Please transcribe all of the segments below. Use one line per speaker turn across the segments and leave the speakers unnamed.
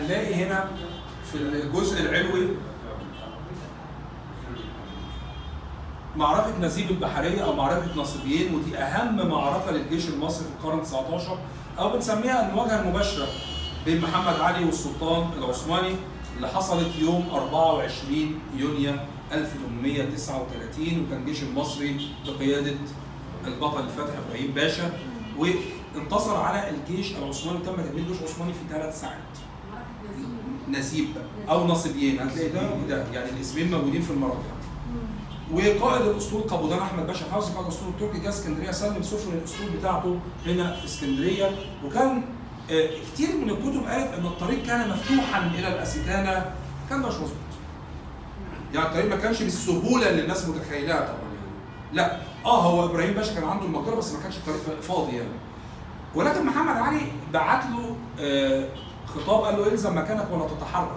هنلاقي هنا في الجزء العلوي معركة نزيب البحرية أو معركة ناصبيين ودي أهم معركة للجيش المصري في القرن 19 أو بنسميها المواجهة المباشرة بين محمد علي والسلطان العثماني اللي حصلت يوم 24 يونيو 1839 وكان الجيش المصري بقيادة البطل الفاتح إبراهيم باشا وانتصر على الجيش العثماني وتم تدمير الجيش العثماني في ثلاث ساعات. نسيب او نصيبيين هتلاقي ده وده يعني الاسمين موجودين في المراجع. وقائد الاسطول قبودان احمد باشا فوزي قائد الاسطول التركي جه اسكندريه سلم سفن الاسطول بتاعته هنا في اسكندريه وكان آه، كتير من الكتب قالت ان الطريق كان مفتوحا الى الاستانه كان ده مش مظبوط. يعني الطريق ما كانش بالسهوله اللي الناس متخيلها طبعا يعني. لا اه هو ابراهيم باشا كان عنده المقدره بس ما كانش الطريق فاضي يعني. ولكن محمد علي بعت له آه، خطاب قال له الزم مكانك ولا تتحرك.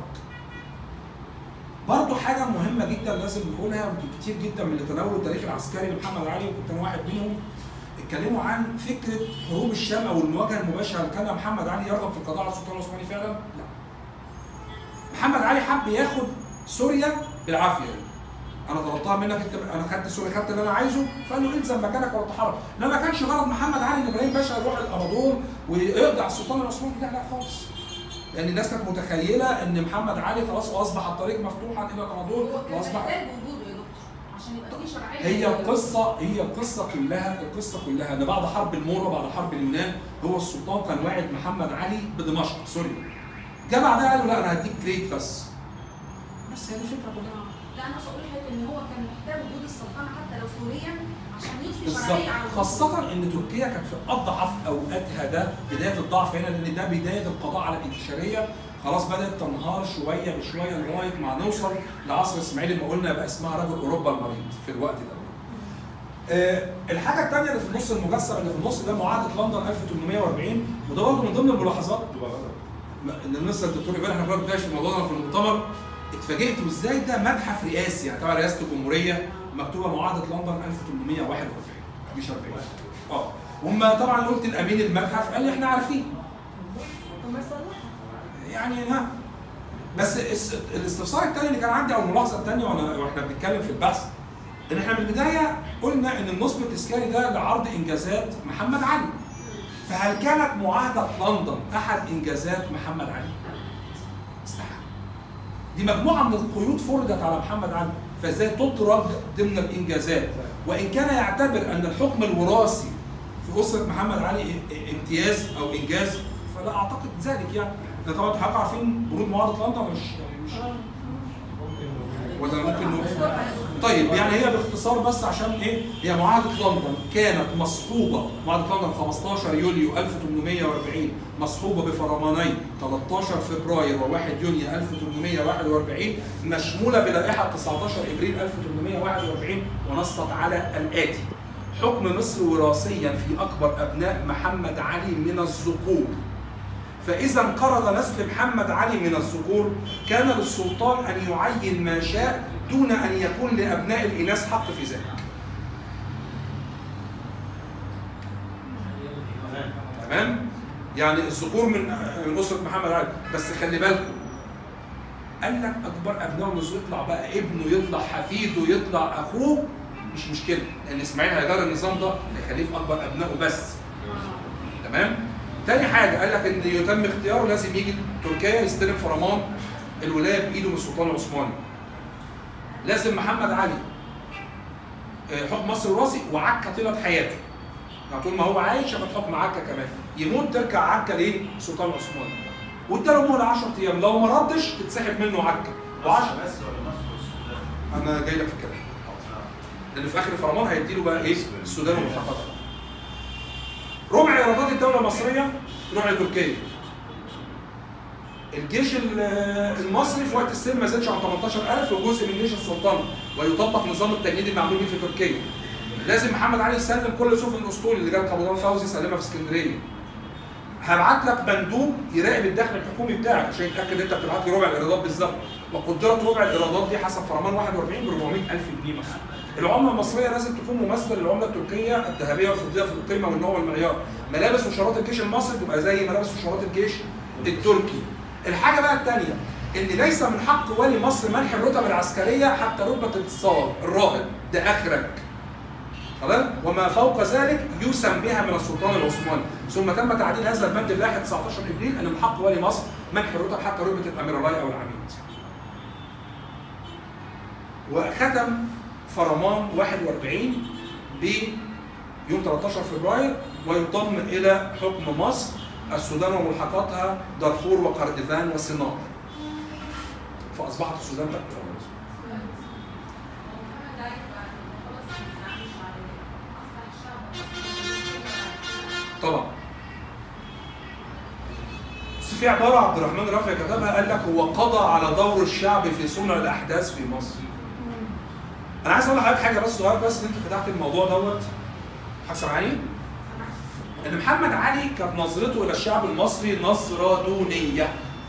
برضه حاجه مهمه جدا لازم نقولها يمكن كتير جدا من اللي تناولوا التاريخ العسكري لمحمد علي وكنت انا واحد منهم اتكلموا عن فكره حروب الشام او المواجهه المباشره هل كان محمد علي يرغب في القضاء على السلطان العثماني فعلا؟ لا. محمد علي حب ياخد سوريا بالعافيه انا طلبتها منك انت انا خدت سوريا خدت اللي انا عايزه فقال له الزم مكانك ولا تتحرك لا ما كانش غرض محمد علي ان ابراهيم باشا يروح الاناضول ويقضي على السلطان العثماني لا لا خالص لان الناس كانت متخيله ان محمد علي خلاص واصبح الطريق مفتوحا الى الاناضول
هو كان
واصبح
محتاج وجوده يا دكتور عشان يبقى في شرعيه
هي القصة هي القصة كلها القصة كلها ان بعد حرب المورة بعد حرب اليونان هو السلطان كان واعد محمد علي بدمشق سوريا. جه بعدها قال له لا انا هديك كريت بس. بس هي دي الفكرة كلها.
لا انا اقول حته ان هو كان محتاج وجود السلطنه حتى لو سوريا عشان يضفي
بالظبط
شرعيه على الوجود.
خاصة ان تركيا كانت في اضعف اوقاتها ده بداية الضعف هنا لان ده بداية القضاء على الانتشارية خلاص بدأت تنهار شوية بشوية لغاية ما نوصل لعصر اسماعيل اللي قلنا بقى اسمها رجل اوروبا المريض في الوقت ده. آه، الحاجة الثانية اللي في النص المجسم اللي في النص ده معاهدة لندن 1840 وده برضه من ضمن الملاحظات ما- ان النص الدكتور ايفان احنا كنا بنتناقش في الموضوع ده في المؤتمر اتفاجئت ازاي ده متحف رئاسي يعني تبع رئاسة الجمهورية مكتوبة معاهدة لندن 1841 مش 40 اه هم طبعا قلت الامين المتحف قال لي احنا عارفين
طب ما يصلحها
يعني ها بس الس- الاستفسار الثاني اللي كان عندي او الملاحظه الثانيه وانا واحنا بنتكلم في البحث ان احنا من البدايه قلنا ان النصب التذكاري ده لعرض انجازات محمد علي فهل كانت معاهده لندن احد انجازات محمد علي؟ استحاله دي مجموعه من القيود فرضت على محمد علي فازاي تدرج ضمن الانجازات وان كان يعتبر ان الحكم الوراثي في اسره محمد علي ا- ا- امتياز او انجاز فلا اعتقد ذلك يعني ده طبعا انتوا حضرتك عارفين برود معاهده لندن مش يعني مش ولا ممكن نقول طيب يعني هي باختصار بس عشان ايه هي معاهده لندن كانت مصحوبه معاهده لندن 15 يوليو 1840 مصحوبه بفرمانين 13 فبراير و1 يونيو 1841 مشموله بلائحه 19 ابريل 1841 ونصت على الاتي حكم مصر وراثيا في اكبر ابناء محمد علي من الذكور فإذا انقرض نسل محمد علي من الذكور كان للسلطان أن يعين ما شاء دون أن يكون لأبناء الإناث حق في ذلك. تمام؟ يعني الذكور من من أسرة محمد علي، بس خلي بالكم قال لك أكبر أبنائه مش يطلع بقى ابنه يطلع حفيده يطلع أخوه مش مشكلة، لأن إسماعيل هيغير النظام ده هيخليه في أكبر أبنائه بس. تمام؟ تاني حاجة قال لك إن يتم اختياره لازم يجي تركيا يستلم فرمان الولاية بإيده من السلطان العثماني. لازم محمد علي آه، حكم مصر وراثي وعكا طيلة حياته. يعني طول ما هو عايش ياخد حكم عكا كمان. يموت ترجع عكا لإيه؟ السلطان العثماني. واداله مهلة 10 أيام، لو ما ردش تتسحب منه عكا. و10
مصر بس ولا مصر والسودان؟
أنا جاي لك في الكلام. لأن في آخر الفرمان هيديله بقى إيه؟ السودان والمحافظات. ربع ايرادات الدوله المصريه ربع تركيا الجيش ال- المصري في وقت السلم ما زادش عن 18000 وجزء من جيش السلطنه ويطبق نظام التجنيد المعمول به في تركيا لازم محمد علي يسلم كل سفن الاسطول اللي جاب قبضان فوزي يسلمها في اسكندريه هبعت لك مندوب يراقب الدخل الحكومي بتاعك عشان يتاكد ان انت بتبعت لي ربع الايرادات بالظبط وقدرت ربع الايرادات دي حسب فرمان 41 ب 400000 جنيه مثلا العمله المصريه لازم تكون مماثله للعمله التركيه الذهبيه والفضيه في القيمه والنوع والمعيار ملابس وشارات الجيش المصري تبقى زي ملابس وشارات الجيش التركي الحاجه بقى الثانيه ان ليس من حق والي مصر منح الرتب العسكريه حتى رتبه الاتصال الراهب ده اخرك خلاص وما فوق ذلك يوسم بها من السلطان العثماني ثم تم تعديل هذا البند اللائحه 19 ابريل ان من حق والي مصر منح الرتب حتى رتبه الامير الراي او العميد وختم فرمان 41 ب يوم 13 فبراير ويضم الى حكم مصر السودان وملحقاتها دارفور وكردفان وسينار فاصبحت السودان تحت فرنسا طبعا بس في عباره عبد الرحمن رافع كتبها قال لك هو قضى على دور الشعب في صنع الاحداث في مصر انا عايز اقول لحضرتك حاجه بس صغيره بس ان انت فتحت الموضوع دوت حسن علي ان محمد علي كانت نظرته الى الشعب المصري نظره دونيه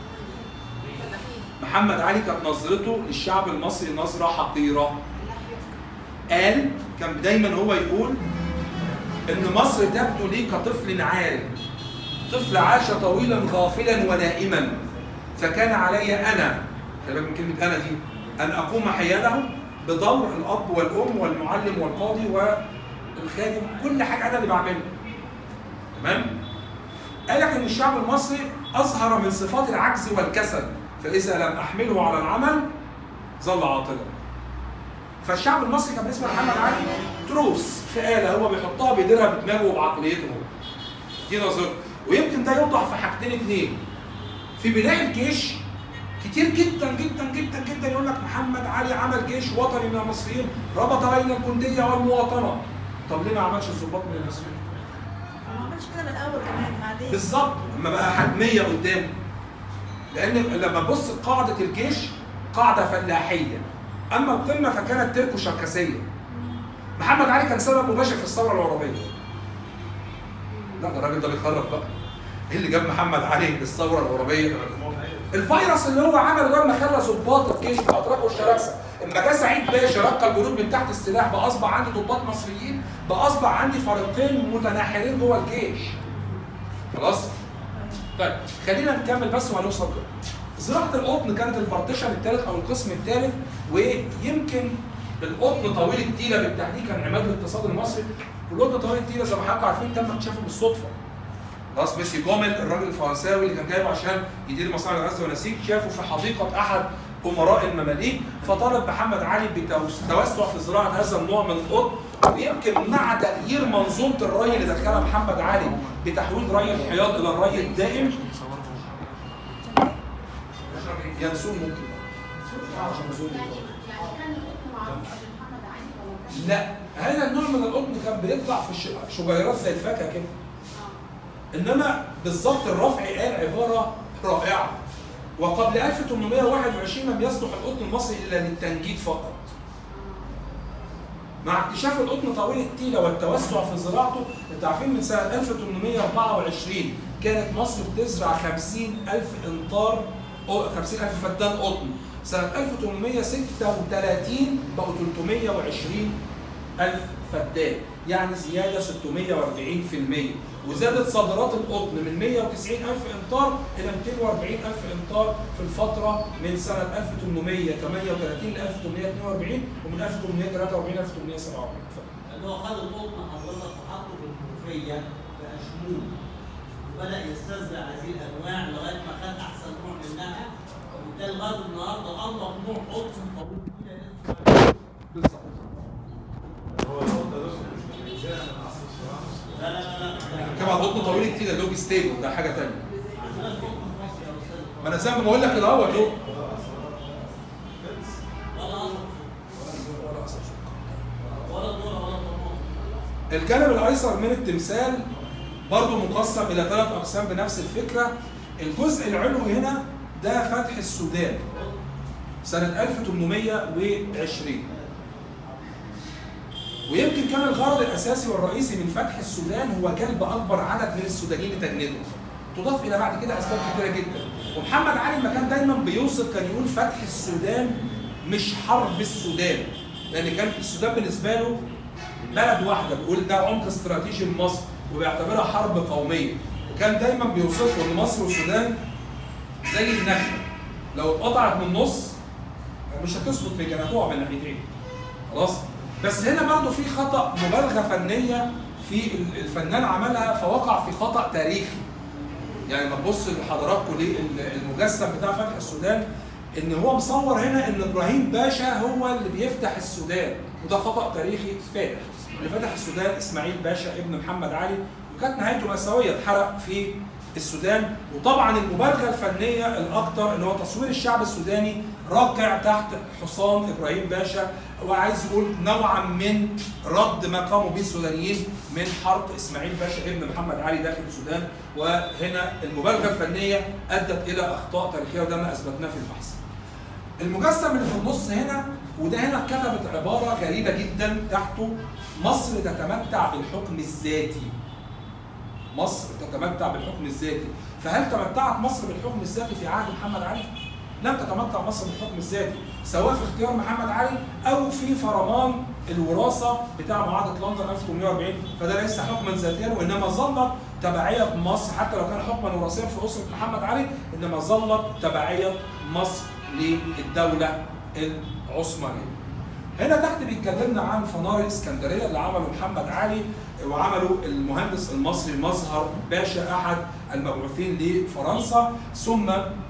محمد علي كانت نظرته للشعب المصري نظره حقيره قال كان دايما هو يقول ان مصر تبدو لي كطفل عار طفل عاش طويلا غافلا ونائما فكان علي انا خلي بالك من كلمه انا دي ان اقوم حياله بدور الاب والام والمعلم والقاضي والخادم كل حاجه انا اللي بعملها تمام قال لك ان الشعب المصري اظهر من صفات العجز والكسل فاذا لم احمله على العمل ظل عاطلا فالشعب المصري كان بالنسبه لمحمد علي تروس في آلة هو بيحطها بيديرها بدماغه وبعقليته هو. دي نظرته ويمكن ده يوضح في حاجتين اتنين في بناء الجيش كتير جدا جدا جدا جدا يقول لك محمد علي عمل جيش وطني من المصريين ربط بين الجنديه والمواطنه طب ليه ما عملش الضباط من المصريين؟
ما عملش كده من الاول كمان بعدين
بالظبط لما بقى حتميه قدامه لان لما تبص قاعده الجيش قاعده فلاحيه اما القمه فكانت تركو شركسيه محمد علي كان سبب مباشر في الثوره العربيه لا ده الراجل ده بيخرف بقى ايه اللي جاب محمد علي للثوره العربيه الفيروس اللي هو عمله ده لما خلى ضباط الجيش باتراك والشراكسه اما جه سعيد باشا رقى الجنود من تحت السلاح بقى اصبح عندي ضباط مصريين بقى اصبح عندي فريقين متناحرين جوه الجيش خلاص طيب خلينا نكمل بس وهنوصل كده زراعه القطن كانت البارتيشن الثالث او القسم الثالث ويمكن القطن طويل التيله بالتحديد كان عماد الاقتصاد المصري والقطن طويل التيله زي ما حضراتكم عارفين تم اكتشافه بالصدفه خلاص ميسي جومل الراجل الفرنساوي اللي كان جايبه عشان يدير مصانع الغزل والنسيج شافه في حديقه احد امراء المماليك فطلب محمد علي بالتوسع في زراعه هذا النوع من القطن ويمكن مع تغيير منظومه الري اللي دخلها محمد علي بتحويل ري الحياض الى الري الدائم ينسون ممكن عشان نزول
يعني يعني كان القطن معروف قبل محمد علي ولا كان
لا هذا النوع من القطن كان بيطلع في الش- شجيرات زي الفاكهه كده انما بالظبط الرفع قال عباره رائعه وقبل 1821 لم يصلح القطن المصري الا للتنجيد فقط مع اكتشاف القطن طويل التيله والتوسع في زراعته انتوا عارفين من سنه 1824 كانت مصر بتزرع 50000 امتار 50000 فدان قطن سنه 1836 بقوا 320 ألف فدان يعني زيادة 640% وزادت صادرات القطن من 190 ألف إمتار إلى 240 ألف إمتار في الفترة من سنة 1838 ل 1842 ومن 1843 ل 1847
اللي هو خد القطن حضرتك وحطه في المنوفيه في اشمون وبدا يستزرع هذه الانواع لغايه ما خد احسن نوع منها وبالتالي لغايه النهارده انضف نوع قطن طويل كده
بالظبط
هو الوضع ده مش من الإنسان من عصر الفراعنة
لا لا لا لا
كما القطن طويل كتير لوج ستيبل ده حاجة تانية
عندنا القطن في مصر يا استاذ
ما أنا زي ما بقول لك كده أهوت أهو
ولا اصل ولا ذره ولا طماطم
الجانب الايسر من التمثال برضو مقسم الى ثلاث اقسام بنفس الفكره الجزء العلوي هنا ده فتح السودان سنه 1820 ويمكن كان الغرض الاساسي والرئيسي من فتح السودان هو جلب اكبر عدد من السودانيين لتجنيده تضاف الى بعد كده اسباب كتيره جدا ومحمد علي لما كان دايما بيوصف كان يقول فتح السودان مش حرب السودان لان كان في السودان بالنسبه له بلد واحده بيقول ده عمق استراتيجي لمصر وبيعتبرها حرب قوميه وكان دايما بيوصفوا ان مصر والسودان زي النخله لو اتقطعت من النص مش هتثبت في كده هتقع من ناحيتين خلاص بس هنا برضو في خطا مبالغه فنيه في ال- الفنان عملها فوقع في خطا تاريخي يعني لما تبص لحضراتكم للمجسم بتاع فتح السودان ان هو مصور هنا ان ابراهيم باشا هو اللي بيفتح السودان وده خطا تاريخي فادح اللي فتح السودان اسماعيل باشا ابن محمد علي وكانت نهايته مأساوية اتحرق في السودان وطبعا المبالغه الفنيه الاكثر ان هو تصوير الشعب السوداني راكع تحت حصان ابراهيم باشا وعايز يقول نوعا من رد ما قاموا به السودانيين من حرب اسماعيل باشا ابن محمد علي داخل السودان وهنا المبالغه الفنيه ادت الى اخطاء تاريخيه وده ما اثبتناه في البحث. المجسم اللي في النص هنا وده هنا كتبت عباره غريبه جدا تحته مصر تتمتع بالحكم الذاتي. مصر تتمتع بالحكم الذاتي، فهل تمتعت مصر بالحكم الذاتي في عهد محمد علي؟ لم تتمتع مصر بالحكم الذاتي سواء في اختيار محمد علي او في فرمان الوراثه بتاع معاهده لندن 1840 فده ليس حكما ذاتيا وانما ظلت تبعيه مصر حتى لو كان حكما وراثيا في اسره محمد علي انما ظلت تبعيه مصر للدوله العثمانيه. هنا تحت بيتكلمنا عن فنار الاسكندريه اللي عمله محمد علي وعمله المهندس المصري مظهر باشا احد المبعوثين لفرنسا ثم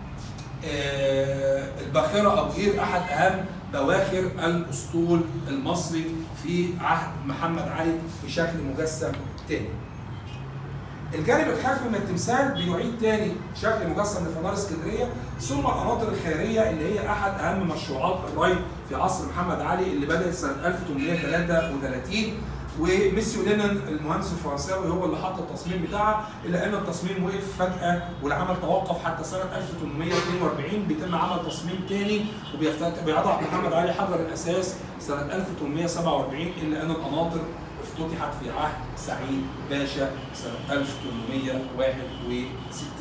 آه، الباخرة أبو قير أحد أهم بواخر الأسطول المصري في عهد محمد علي بشكل مجسم تاني. الجانب الخلفي من التمثال بيعيد تاني شكل مجسم لفنار اسكندريه ثم القناطر الخيريه اللي هي احد اهم مشروعات الري في عصر محمد علي اللي بدات سنه 1833 وميسيو لينن المهندس الفرنساوي هو اللي حط التصميم بتاعها الا ان التصميم وقف فجاه والعمل توقف حتى سنه 1842 بيتم عمل تصميم تاني وبيضع محمد علي حجر الاساس سنه 1847 الا ان القناطر افتتحت في عهد سعيد باشا سنه 1861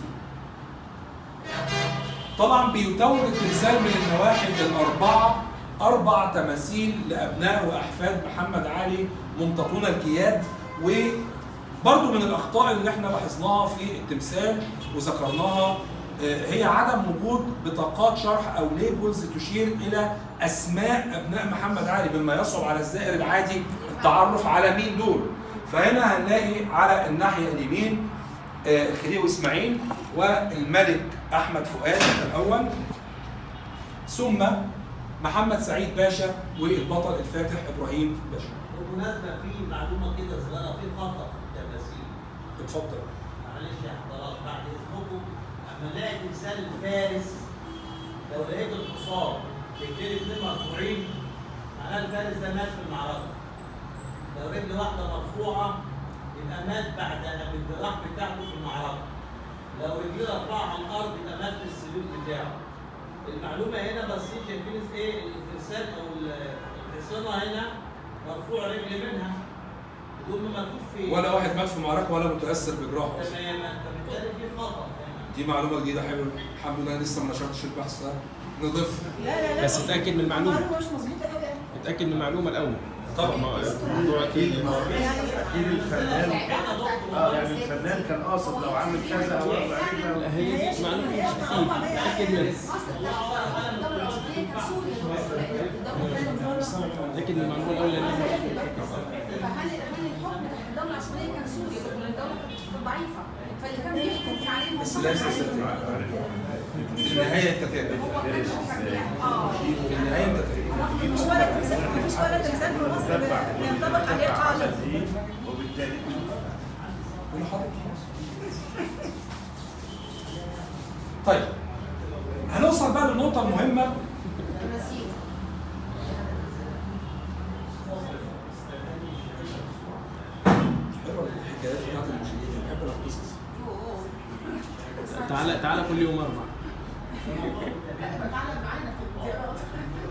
طبعا بيتوج التمثال من النواحي الاربعه اربع تماثيل لابناء واحفاد محمد علي ممتطون الكياد وبرضه من الاخطاء اللي احنا لاحظناها في التمثال وذكرناها آه، هي عدم وجود بطاقات شرح او ليبلز تشير الى اسماء ابناء محمد علي مما يصعب على الزائر العادي التعرف على مين دول فهنا هنلاقي على الناحيه اليمين آه، الخديوي اسماعيل والملك احمد فؤاد الاول ثم محمد سعيد باشا والبطل الفاتح ابراهيم باشا
بالمناسبة في معلومة كده صغيرة في خطأ في التماثيل
اتفضل
معلش يا حضرات بعد اذنكم اما نلاقي تمثال الفارس لو لقيت الحصان رجلين اتنين مرفوعين معناه الفارس ده مات في المعركه لو رجل واحده مرفوعه يبقى مات بعد الجراح بتاعته في المعركه لو رجلين اربعه على الارض يبقى مات في السلوك بتاعه المعلومه هنا بسيط شايفين ايه الفرسان او ال- الحصانه هنا مرفوع رجل منها دول مكتوب في
ولا واحد مات في معركه ولا متاثر بجراحه اصلا
تماما فبالتالي في خطا هنا
دي معلومه جديده حلوه الحمد لله لسه ما نشرتش البحث ده نضيفها
لا لا لا
بس اتاكد من المعلومه
المعلومه مش مظبوطه قوي يعني
اتاكد من المعلومه الاول
طبعا
ما- الموضوع اكيد
اكيد الفنان اه يعني الفنان كان قاصد لو عامل كذا او
لا،
عامل
هي دي معلومه مش اكيد اتاكد منها
الدولة العثمانية كان سوريا الدولة الثانية
اتاكد من المعلومه الاول لان
فهل هل الحكم تحت الدولة العثمانية كان سوري ولا الدولة كانت ضعيفة فاللي كان بيحكم في عليه
بس
مصطفى
ليس
علي.
في النهايه انت تابع
هو كان حكم يعني اه
في النهايه انت تابع
مفيش ولا تمثال مفيش ولا تمثال في مصر بينطبق عليه قاعده
وبالتالي
قول حضرتك طيب هنوصل بقى للنقطة المهمة
تماثيل
حلوة الحكايات بتاعت المشاهير بحب القصص
تعالى تعالى كل يوم اربع
تعالى معانا في الزيارات